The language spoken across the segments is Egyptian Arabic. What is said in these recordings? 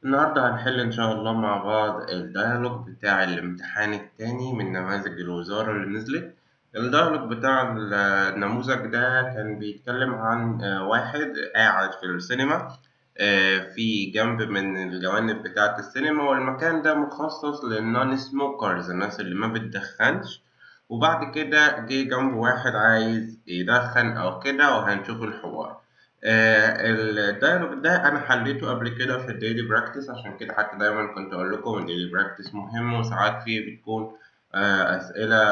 النهاردة هنحل إن شاء الله مع بعض الديالوج بتاع الامتحان التاني من نماذج الوزارة اللي نزلت الديالوج بتاع النموذج ده كان بيتكلم عن واحد قاعد في السينما في جنب من الجوانب بتاعة السينما والمكان ده مخصص للنون سموكرز الناس اللي ما بتدخنش وبعد كده جه جنب واحد عايز يدخن أو كده وهنشوف الحوار الدايلوج ده انا حليته قبل كده في الديلي براكتس عشان كده حتى دايما كنت اقول لكم الديلي براكتس مهم وساعات فيه بتكون اسئله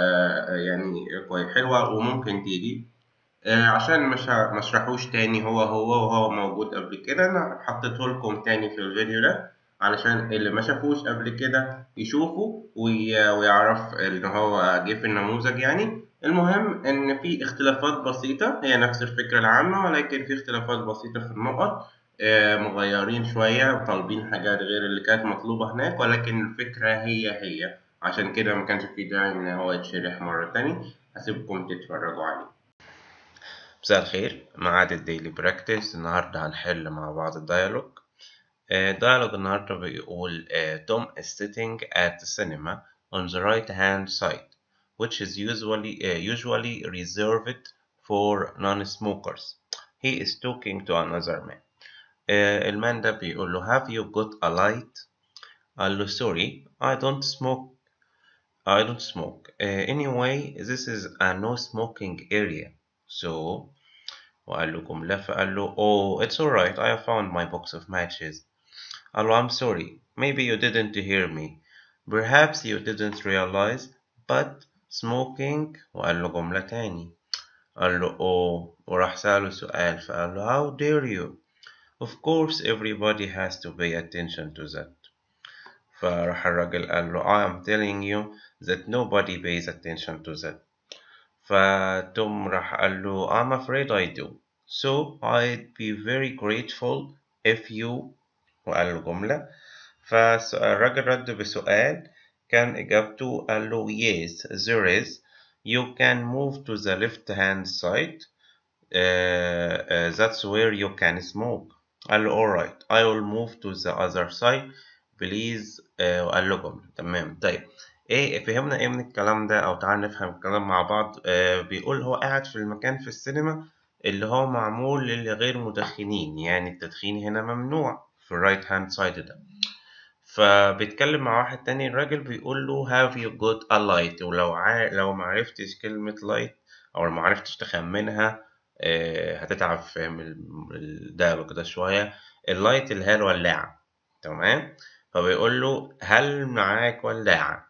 يعني كويس حلوه وممكن تيجي عشان مش مشرحوش تاني هو هو وهو موجود قبل كده انا حطيته لكم تاني في الفيديو ده علشان اللي ما شافوش قبل كده يشوفوا ويعرف ان هو جه في النموذج يعني المهم إن في اختلافات بسيطة هي نفس الفكرة العامة ولكن في اختلافات بسيطة في النقط مغيرين شوية وطالبين حاجات غير اللي كانت مطلوبة هناك ولكن الفكرة هي هي عشان كده ما كانش في داعي إن هو يتشرح مرة تاني هسيبكم تتفرجوا عليه مساء الخير ميعاد الديلي براكتس النهاردة هنحل مع بعض الديالوج الديالوج النهاردة بيقول Tom is sitting at the cinema on the right hand side which is usually uh, usually reserved for non-smokers. He is talking to another man. Uh, المان ده بيقول له Have you got a light? قال له Sorry, I don't smoke. I don't smoke. Uh, anyway, this is a no smoking area. So وقال له جملة فقال له Oh, it's alright. I found my box of matches. قال له I'm sorry. Maybe you didn't hear me. Perhaps you didn't realize, but smoking وقال له جملة تاني قال له oh وراح سأله سؤال فقال له how dare you of course everybody has to pay attention to that فراح الراجل قال له I am telling you that nobody pays attention to that فتوم راح قال له I'm afraid I do so I'd be very grateful if you وقال له جملة فالراجل رد بسؤال كان إجابته قال له yes there is you can move to the left hand side uh, uh, that's where you can smoke قال له alright I will move to the other side please uh, وقال له جملة تمام طيب ايه فهمنا ايه من الكلام ده او تعال نفهم الكلام مع بعض آه بيقول هو قاعد في المكان في السينما اللي هو معمول للغير مدخنين يعني التدخين هنا ممنوع في الرايت هاند سايد ده فبيتكلم مع واحد تاني الراجل بيقول له have you got a light ولو ع... لو معرفتش كلمة light أو معرفتش تخمنها آه هتتعب في فهم الديالوج ده شوية اللايت اللي هي الولاعة تمام فبيقول له هل معاك ولاعة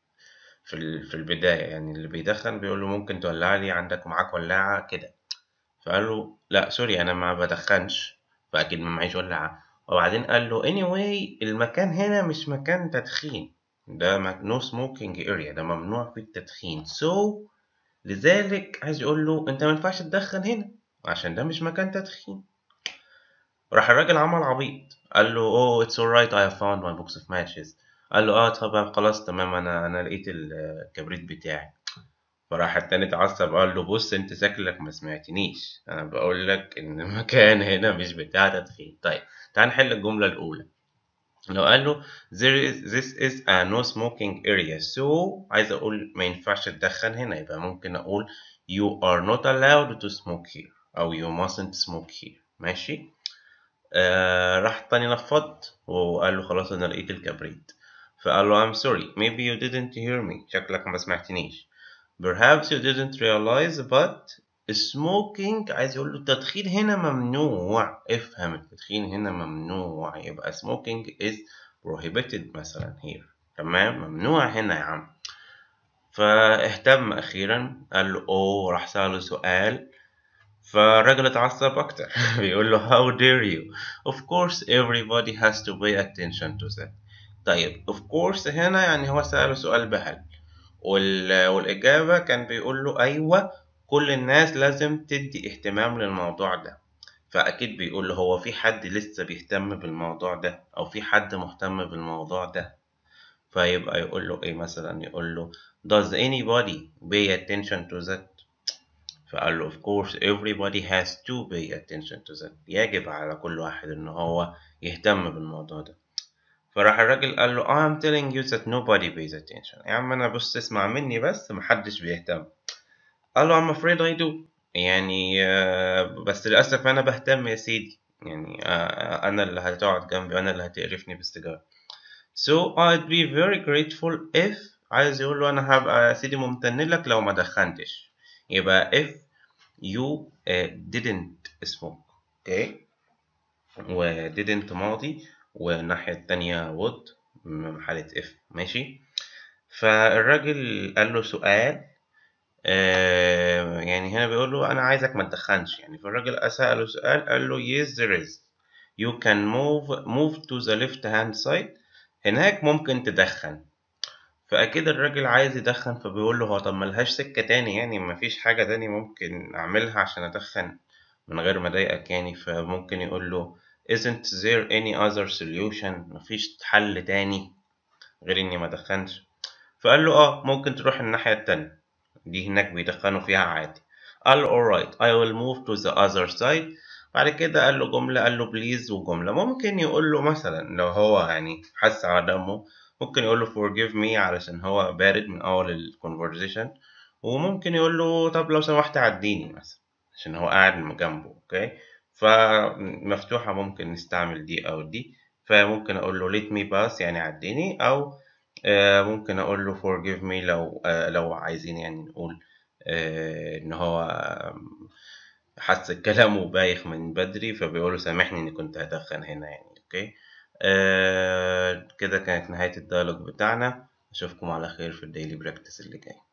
في في البداية يعني اللي بيدخن بيقول له ممكن تولع لي عندك معاك ولاعة كده فقال له لا سوري أنا ما بدخنش فأكيد ما معيش ولاعة وبعدين قال له anyway المكان هنا مش مكان تدخين ده no smoking area ده ممنوع في التدخين so لذلك عايز يقول له انت ما ينفعش تدخن هنا عشان ده مش مكان تدخين راح الراجل عمل عبيط قال له oh it's alright I have found my box of matches قال له اه طبعا خلاص تمام انا انا لقيت الكبريت بتاعي فراح التاني اتعصب قال له بص انت شكلك ما سمعتنيش انا بقول لك ان المكان هنا مش بتاع تدخين طيب تعال نحل الجملة الأولى لو قال له there is, this is a no smoking area so عايز أقول ما ينفعش تدخن هنا يبقى ممكن أقول you are not allowed to smoke here أو you mustn't smoke here ماشي آه راح التاني نفض وقال له خلاص أنا لقيت الكبريت فقال له I'm sorry maybe you didn't hear me شكلك ما سمعتنيش perhaps you didn't realize but smoking عايز يقول له التدخين هنا ممنوع افهم التدخين هنا ممنوع يبقى smoking is prohibited مثلا here تمام ممنوع هنا يا عم فاهتم اخيرا قال له اوه راح سأله سؤال فالراجل اتعصب اكتر بيقول له how dare you of course everybody has to pay attention to that طيب of course هنا يعني هو سأله سؤال بهل والإجابة كان بيقول له أيوة كل الناس لازم تدي اهتمام للموضوع ده فأكيد بيقول له هو في حد لسه بيهتم بالموضوع ده أو في حد مهتم بالموضوع ده فيبقى يقول له إيه مثلا يقول له does anybody pay attention to that فقال له of course everybody has to pay attention to that يجب على كل واحد إن هو يهتم بالموضوع ده فراح الراجل قال له I'm telling you that nobody pays attention يا عم أنا بص اسمع مني بس محدش بيهتم قال له I'm afraid I do يعني آه، بس للأسف أنا بهتم يا سيدي يعني آه، أنا اللي هتقعد جنبي وأنا اللي هتقرفني بالسيجارة so I'd be very grateful if عايز يقول له أنا هبقى يا سيدي ممتن لك لو ما دخنتش يبقى if you uh, didn't smoke okay و didn't ماضي والناحية التانية would من حالة if ماشي فالراجل قال له سؤال آه يعني هنا بيقول له أنا عايزك ما تدخنش يعني فالراجل سأله سؤال قال له yes there is you can move move to the left hand side هناك ممكن تدخن فأكيد الراجل عايز يدخن فبيقول له هو طب ملهاش سكة تاني يعني مفيش حاجة تاني ممكن أعملها عشان أدخن من غير ما أضايقك يعني فممكن يقول له isn't there any other solution مفيش حل تاني غير إني ما أدخنش فقال له آه ممكن تروح الناحية التانية دي هناك بيدخنوا فيها عادي قال له alright I will move to the other side بعد كده قال له جملة قال له بليز وجملة ممكن يقول له مثلا لو هو يعني حس على دمه ممكن يقول له forgive me علشان هو بارد من أول الكونفرزيشن وممكن يقول له طب لو سمحت عديني مثلا عشان هو قاعد جنبه اوكي فمفتوحة ممكن نستعمل دي أو دي فممكن أقول له let me pass يعني عديني أو آه، ممكن أقول له forgive me لو آه، لو عايزين يعني نقول آه، إن هو حس كلامه بايخ من بدري فبيقول له سامحني إني كنت هدخن هنا يعني أوكي آه كده كانت نهاية الديالوج بتاعنا أشوفكم على خير في الديلي براكتس اللي جاي